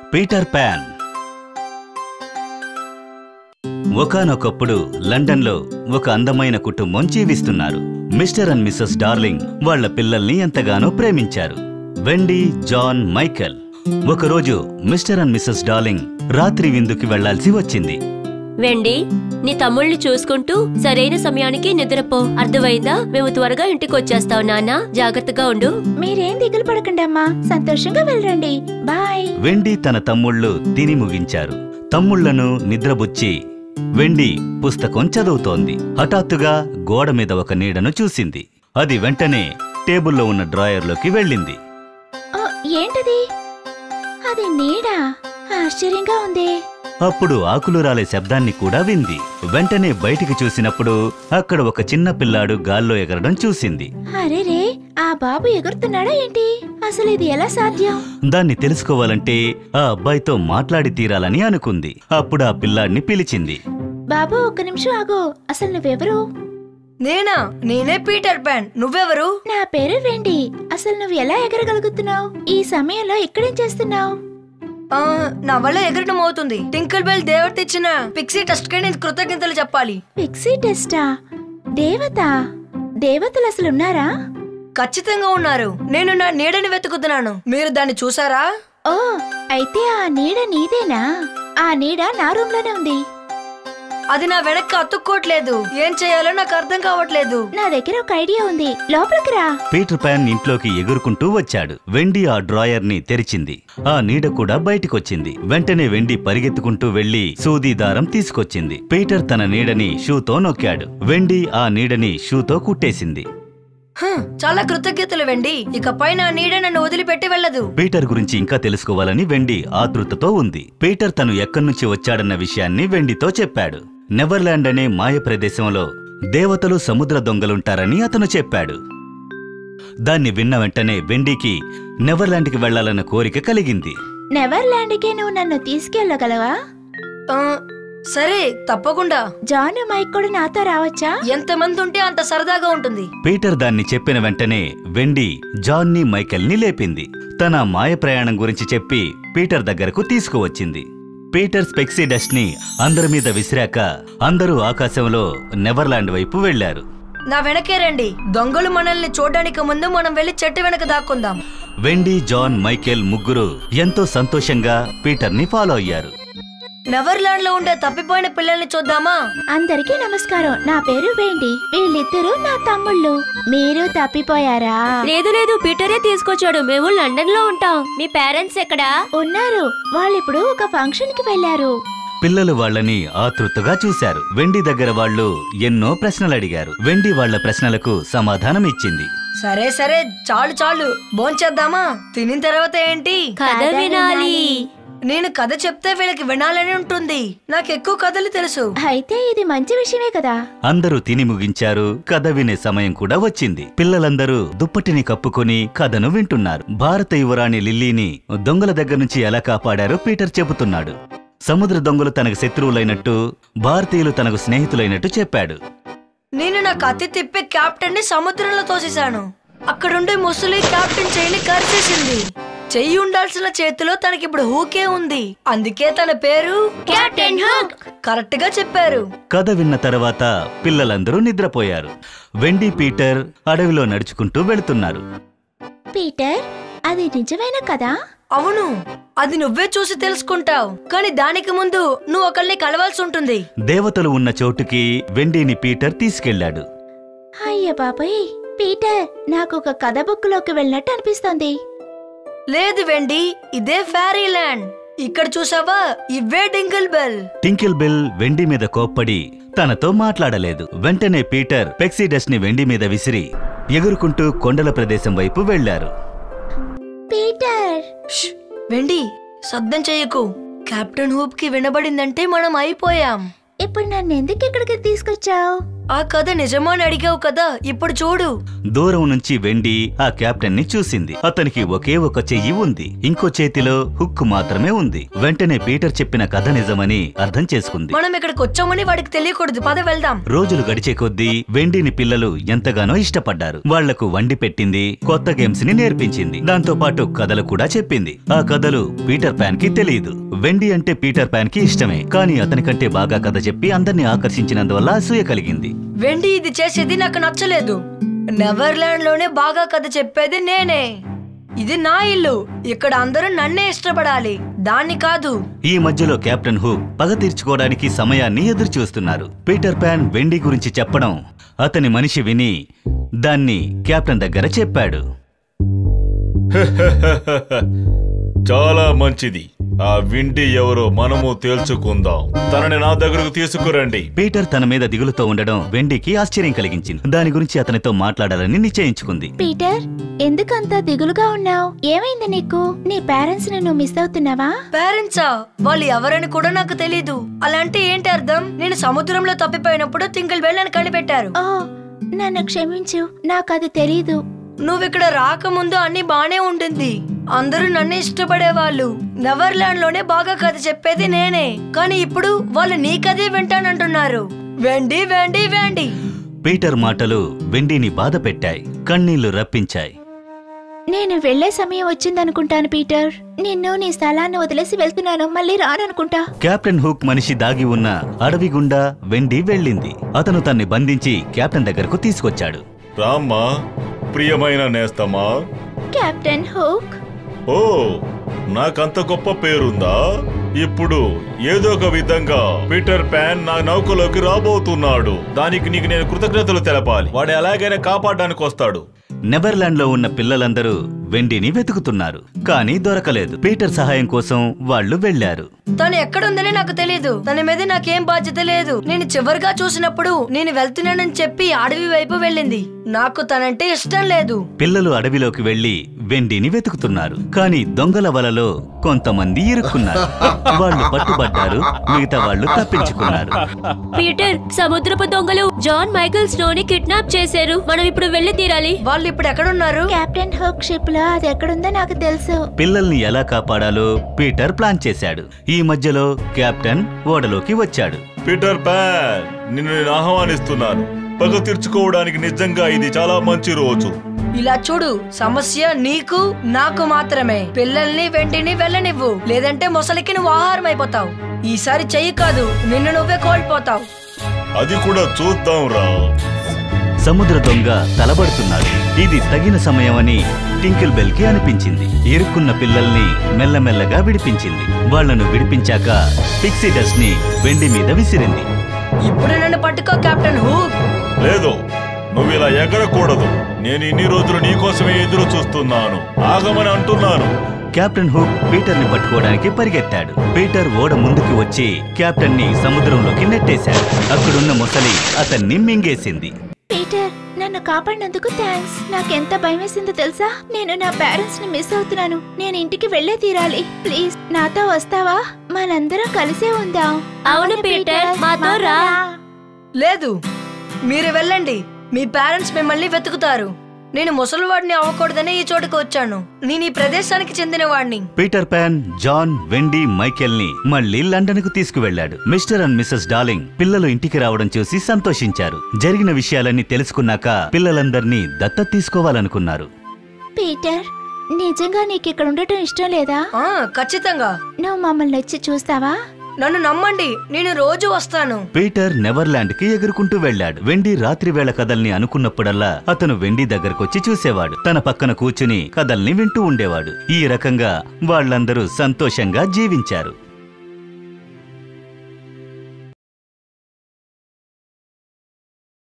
Peter pan ఒకానొకప్పుడు లండన్లో ఒక అందమైన కుటుంబం జీవిస్తున్నారు మిస్టర్ అండ్ మిస్సెస్ డార్లింగ్ వాళ్ళ పిల్లల్ని ఎంతగానో ప్రేమించారు వెండీ జాన్ మైకెల్ ఒకరోజు మిస్టర్ అండ్ మిస్సెస్ డార్లింగ్ రాత్రి విందుకి వెళ్లాల్సి వచ్చింది వెండి నీ తమ్ముళ్ళని చూసుకుంటూ సరైన సమయానికి నిద్రపో అర్థమైందా మేము త్వరగా ఇంటికి వచ్చేస్తాం నాన్న జాగ్రత్తగా ఉండు మీరేం దిగులు పడకండి అమ్మా సంతోషంగా వెళ్ళండి బాయ్ వెండి తన తమ్ముళ్ళు తిని ముగించారు తమ్ముళ్లను నిద్రబుచ్చి వెండి పుస్తకం చదువుతోంది హఠాత్తుగా గోడ మీద ఒక నీడను చూసింది అది వెంటనే టేబుల్లో ఉన్న డ్రాయర్లోకి వెళ్ళింది ఓ, ఏంటది అది నీడా ఆశ్చర్యంగా ఉంది అప్పుడు ఆకులు రాలే శబ్దాన్ని కూడా వింది వెంటనే బయటికి చూసినప్పుడు అక్కడ ఒక చిన్న పిల్లాడు గాల్లో ఎగరడం చూసింది అరేరే ఆ బాబు ఎగురుతున్నాడా ఏంటి అసలు ఇది ఎలా సాధ్యం దాన్ని తెలుసుకోవాలంటే ఆ అబ్బాయితో మాట్లాడి తీరాలని అనుకుంది అప్పుడు ఆ పిల్లాడిని పిలిచింది బాబు ఒక్క నిమిషం ఆగు అసలు నువ్వెవరు నేనా నేనే పీటర్ పాన్ నువ్వెవరు నా పేరు వెండి అసలు నువ్వు ఎలా ఎగరగలుగుతున్నావు ఈ సమయంలో ఇక్కడేం చేస్తున్నావు ఆ, నా వల్ల ఎగరడం అవుతుంది టింకిల్ బెల్ దేవత ఇచ్చిన పిక్సీ టెస్ట్ కి నేను కృతజ్ఞతలు చెప్పాలి పిక్సీ టెస్టా దేవత దేవతలు అసలు ఉన్నారా ఖచ్చితంగా ఉన్నారు నేను నా నీడని వెతుకుతున్నాను మీరు దాన్ని చూసారా ఓ అయితే ఆ నీడ నీదేనా ఆ నీడ నా రూమ్ లోనే ఉంది అది నా వెనక్కి అతుక్కోవట్లేదు ఏం చేయాలో నాకు అర్థం కావట్లేదు నా దగ్గర ఒక ఐడియా ఉంది లోపలికి రా పీటర్ పాన్ ఇంట్లోకి ఎగురుకుంటూ వచ్చాడు వెండి ఆ డ్రాయర్ ని తెరిచింది ఆ నీడ కూడా బయటికొచ్చింది వెంటనే వెండి పరిగెత్తుకుంటూ వెళ్లి సూది దారం తీసుకొచ్చింది పీటర్ తన నీడని షూతో నొక్కాడు వెండి ఆ నీడని షూతో కుట్టేసింది హ్, చాలా కృతజ్ఞతలు వెండి ఇకపై నా నీడ నన్ను వదిలిపెట్టి వెళ్ళదు పీటర్ గురించి ఇంకా తెలుసుకోవాలని వెండి ఆతృతతో ఉంది పీటర్ తను ఎక్కడి నుంచి వచ్చాడన్న విషయాన్ని వెండితో చెప్పాడు నెవర్లాండ్ అనే మాయ ప్రదేశంలో దేవతలు సముద్ర దొంగలుంటారని అతను చెప్పాడు దాన్ని విన్న వెంటనే వెండికి నెవర్లాండ్కి వెళ్లాలన్న కోరిక కలిగింది నెవర్లాండ్కే నువ్వు నన్ను తీసుకెళ్ళగలవా ఆ, సరే తప్పకుండా జాన్ మైక్ కూడా నాతో రావచ్చా ఎంతమంది ఉంటే అంత సరదాగా ఉంటుంది పీటర్ దాన్ని చెప్పిన వెంటనే వెండి జాన్ని మైకెల్ని లేపింది తన మాయ ప్రయాణం గురించి చెప్పి పీటర్ దగ్గరకు తీసుకువచ్చింది పీటర్ స్పెక్సీ డస్ట్ ని అందరి మీద విసిరాక అందరూ ఆకాశంలో నెవర్లాండ్ వైపు వెళ్లారు నా వెనకే రండి దొంగలు మనల్ని చూడడానికి ముందు మనం వెళ్లి చెట్టు వెనక దాక్కుందాం వెండి జాన్ మైకేల్ ముగ్గురు ఎంతో సంతోషంగా పీటర్ని ఫాలో అయ్యారు నెవర్లాండ్ లో ఉండే తప్పిపోయిన పిల్లల్ని చూద్దామా అందరికీ నమస్కారం నా పేరు వేండి వీళ్ళిద్దరూ నా తమ్ముళ్ళు మీరు తప్పిపోయారా లేదు లేదు పీటరే తీసుకొచ్చాడు మేము లండన్ లో ఉంటాం మీ పేరెంట్స్ ఎక్కడా ఉన్నారు వాళ్ళిప్పుడు ఒక ఫంక్షన్ కి వెళ్లారు పిల్లలు వాళ్ళని ఆతృతగా చూశారు వెండి దగ్గర వాళ్ళు ఎన్నో ప్రశ్నలు అడిగారు వెండి వాళ్ళ ప్రశ్నలకు సమాధానం ఇచ్చింది సరే సరే చాలు చాలు భోంచేద్దామా తినిన తర్వాత ఏంటి కథ వినాలి నేను కథ చెప్తే వీళ్ళకి వినాలని ఉంటుంది నాకు ఎక్కువ కథలు తెలుసు అయితే ఇది మంచి విషయమే కదా అందరూ తిని ముగించారు కథ వినే సమయం కూడా వచ్చింది పిల్లలందరూ దుప్పటిని కప్పుకొని కథను వింటున్నారు భారత యువరాణి లిల్లీని దొంగల దగ్గర నుంచి ఎలా కాపాడారో పీటర్ చెబుతున్నాడు సముద్ర దొంగలు తనకు శత్రువులైనట్టు భారతీయులు తనకు స్నేహితులైనట్టు చెప్పాడు నేను నా కత్తి తిప్పి కెప్టెన్ ని సముద్రంలో తోసేశాను అక్కడుండే ముసలి కెప్టెన్ చెయ్యిని కరిచేసింది చెయ్యి ఉండాల్సిన చేతిలో తనకిప్పుడు హూకే ఉంది అందుకే తన పేరు కెప్టెన్ హుక్ కరెక్ట్ గా చెప్పారు కథ విన్న తర్వాత పిల్లలందరూ నిద్రపోయారు వెండి పీటర్ అడవిలో నడుచుకుంటూ వెళుతున్నారు పీటర్ అది నిజమైన కదా అవును అది నువ్వే చూసి తెలుసుకుంటావు కానీ దానికి ముందు నువ్వు ఒకళ్ళని కలవాల్సి ఉంటుంది దేవతలు ఉన్న చోటుకి వెండిని పీటర్ తీసుకెళ్ళాడు అయ్య బాబాయ్ పీటర్ నాకు ఒక కథ బుక్ లోకి వెళ్ళినట్టు అనిపిస్తోంది లేదు వెండి ఇదే ఫారీ ల్యాండ్ ఇక్కడ చూసావా ఇవే డింగిల్ బెల్ టింకిల్ బిల్ వెండి మీద కోప్పడి తనతో మాట్లాడలేదు వెంటనే పీటర్ పెక్సీ డస్ట్ ని వెండి మీద విసిరి ఎగురుకుంటూ కొండల ప్రదేశం వైపు వెళ్లారు పీటర్ ష్! వెండి శబ్దం చెయ్యకు కెప్టెన్ హూప్ కి వినబడిందంటే మనం అయిపోయాం ఇప్పుడు నన్ను ఎందుకు ఇక్కడికి తీసుకొచ్చావు ఆ కథ నిజమా అని అడిగావు కదా ఇప్పుడు చూడు దూరం నుంచి వెండి ఆ కెప్టెన్ ని చూసింది అతనికి ఒకే ఒక చెయ్యి ఉంది ఇంకో చేతిలో హుక్ మాత్రమే ఉంది వెంటనే పీటర్ చెప్పిన కథ నిజమని అర్థం చేసుకుంది మనం ఇక్కడికి వచ్చామని వాడికి తెలియకూడదు పద వెళ్దాం రోజులు గడిచే కొద్దీ వెండిని పిల్లలు ఎంతగానో ఇష్టపడ్డారు వాళ్లకు వండి పెట్టింది కొత్త గేమ్స్ ని నేర్పించింది దాంతో పాటు కథలు కూడా చెప్పింది ఆ కథలు పీటర్ పాన్ కి తెలియదు వెండి అంటే పీటర్ పాన్ కి ఇష్టమే కానీ అతనికంటే బాగా కథ చెప్పి అందరినీ ఆకర్షించినందువల్ల అసూయ కలిగింది వెండి ఇది చేసేది నాకు నచ్చలేదు నెవర్లాండ్ లోనే బాగా కథ చెప్పేది నేనే ఇది నా ఇల్లు ఇక్కడ అందరూ నన్నే ఇష్టపడాలి దాన్ని కాదు ఈ మధ్యలో కెప్టెన్ హుక్ పగ తీర్చుకోవడానికి సమయాన్ని ఎదురు చూస్తున్నారు పీటర్ పాన్ వెండి గురించి చెప్పడం అతని మనిషి విని దాన్ని కెప్టెన్ దగ్గర చెప్పాడు చాలా మంచిది ఆ వింటి ఎవరో మనము తేల్చుకుందాం తనని నా దగ్గరకు తీసుకురండి పీటర్ తన మీద దిగులుతో ఉండడం వెండికి ఆశ్చర్యం కలిగించింది దాని గురించి అతనితో మాట్లాడాలని నిశ్చయించుకుంది పీటర్ ఎందుకంత దిగులుగా ఉన్నావు ఏమైంది నీకు నీ పేరెంట్స్ ని నువ్వు మిస్ అవుతున్నావా పేరెంట్సా వాళ్ళు ఎవరని కూడా నాకు తెలీదు అలా అంటే ఏంటి అర్థం నేను సముద్రంలో తప్పిపోయినప్పుడు తింగిల్ వెళ్ళని కనిపెట్టారు ఓ నన్ను క్షమించు నాకు అది తెలీదు నువ్వు ఇక్కడ రాకముందు అన్ని బానే ఉంటుంది అందరూ నన్ను ఇష్టపడేవాళ్ళు నెవర్లాండ్ లోనే బాగా కథ చెప్పేది నేనే కానీ ఇప్పుడు వాళ్ళు నీ కథే వింటానంటున్నారు వెండి వెండి వెండి పీటర్ మాటలు వెండిని బాధ పెట్టాయి కన్నీళ్లు రప్పించాయి నేను వెళ్లే సమయం వచ్చిందనుకుంటాను పీటర్ నిన్ను నీ స్థలాన్ని వదిలేసి వెళ్తున్నాను మళ్ళీ రాననుకుంటా కెప్టెన్ హుక్ మనిషి దాగి ఉన్న అడవి గుండా వెండి వెళ్ళింది అతను తన్ని బంధించి కెప్టెన్ దగ్గరకు తీసుకొచ్చాడు రామ్మా ప్రియమైన నేస్తమా కెప్టెన్ హుక్ ఓ నాకంత గొప్ప పేరుందా ఇప్పుడు ఏదో ఒక విధంగా పీటర్ పాన్ నా నౌకలోకి రాబోతున్నాడు దానికి నీకు నేను కృతజ్ఞతలు తెలపాలి వాడు ఎలాగైనా కాపాడడానికి వస్తాడు నెదర్లాండ్ లో ఉన్న పిల్లలందరూ వెండిని వెతుకుతున్నారు కానీ దొరకలేదు పీటర్ సహాయం కోసం వాళ్ళు వెళ్లారు తను ఎక్కడుందని నాకు తెలియదు తన మీద నాకేం బాధ్యత లేదు నేను చివరిగా చూసినప్పుడు నేను వెళ్తున్నానని చెప్పి అడవి వైపు వెళ్ళింది నాకు తనంటే ఇష్టం లేదు పిల్లలు అడవిలోకి వెళ్లి వెండిని వెతుకుతున్నారు కానీ దొంగల వలలో కొంతమంది ఇరుక్కున్నారు వాళ్ళు పట్టుబడ్డారు మిగతా వాళ్ళు తప్పించుకున్నారు పీటర్ సముద్రపు దొంగలు జాన్ మైకిల్ స్నోని కిడ్నాప్ చేశారు మనం ఇప్పుడు వెళ్ళి తీరాలి వాళ్ళు ఇప్పుడు ఎక్కడున్నారు కెప్టెన్ హుక్ షిప్ లో అది ఎక్కడుందో నాకు తెలుసు పిల్లల్ని ఎలా కాపాడాలో పీటర్ ప్లాన్ చేశాడు ఈ మధ్యలో కెప్టెన్ ఓడలోకి వచ్చాడు పీటర్ పాన్ నిన్ను నేను ఆహ్వానిస్తున్నాను పగ తీర్చుకోవడానికి నిజంగా ఇది చాలా మంచి రోజు ఇలా చూడు సమస్య నీకు నాకు మాత్రమే పిల్లల్ని వెంటిని వెళ్ళనివ్వు లేదంటే మొసలికి నువ్వు ఆహారం అయిపోతావు ఈసారి చెయ్యి కాదు నిన్ను నువ్వే కోల్పోతావు అది కూడా చూద్దాం రా సముద్ర దొంగ తలబడుతున్నాడు ఇది తగిన సమయమని టింకిల్ బెల్ కి అనిపించింది ఇరుక్కున్న పిల్లల్ని మెల్లమెల్లగా విడిపించింది వాళ్ళను విడిపించాక పిక్సీ డస్ట్ ని వెండి మీద విసిరింది ఇప్పుడు నన్ను పట్టుకో కెప్టెన్ హూక్ లేదు నువ్వు ఇలా ఎగరకూడదు నేను ఇన్ని రోజులు నీకోసమే ఎదురు చూస్తున్నాను ఆగమని అంటున్నాను కెప్టెన్ హుక్ పీటర్ ని పట్టుకోవడానికి పరిగెత్తాడు పీటర్ ఓడ ముందుకు వచ్చి కెప్టెన్ ని సముద్రంలోకి నెట్టేశాడు అక్కడున్న మొసలి అతన్ని మింగేసింది పీటర్ నన్ను కాపాడినందుకు థ్యాంక్స్ నాకెంత భయం వేసిందో తెలుసా నేను నా పేరెంట్స్ ని మిస్ అవుతున్నాను నేను ఇంటికి వెళ్ళే తీరాలి ప్లీజ్ నాతో వస్తావా మనందరం కలిసే ఉందాం అవును పీటర్ మాతో రా లేదు మీరు వెళ్ళండి మీ పేరెంట్స్ మిమ్మల్ని వెతుకుతారు నేను ముసలివాడిని అవ్వకూడదని ఈ చోటుకు వచ్చాను నేను ఈ ప్రదేశానికి చెందిన వాడిని Peter Pan John Wendy Michael ని మళ్ళీ లండన్ కు తీసుకువెళ్లాడు మిస్టర్ అండ్ మిస్సెస్ డార్లింగ్ పిల్లలు ఇంటికి రావడం చూసి సంతోషించారు జరిగిన విషయాలన్నీ తెలుసుకున్నాక పిల్లలందర్నీ దత్తత తీసుకోవాలనుకున్నారు పీటర్ నిజంగా నీకు ఇక్కడ ఉండటం ఇష్టం లేదా ఆ ఖచ్చితంగా నువ్వు మమ్మల్ని వచ్చి చూస్తావా నన్ను నమ్మండి నేను రోజు వస్తాను పీటర్ నెవర్లాండ్ కి ఎగురుకుంటూ వెళ్ళాడు వెండి రాత్రి వేళ కథల్ని అనుకున్నప్పుడల్లా అతను వెండి దగ్గరకొచ్చి చూసేవాడు తన పక్కన కూర్చుని కథల్ని వింటూ ఉండేవాడు ఈ రకంగా వాళ్ళందరూ సంతోషంగా జీవించారు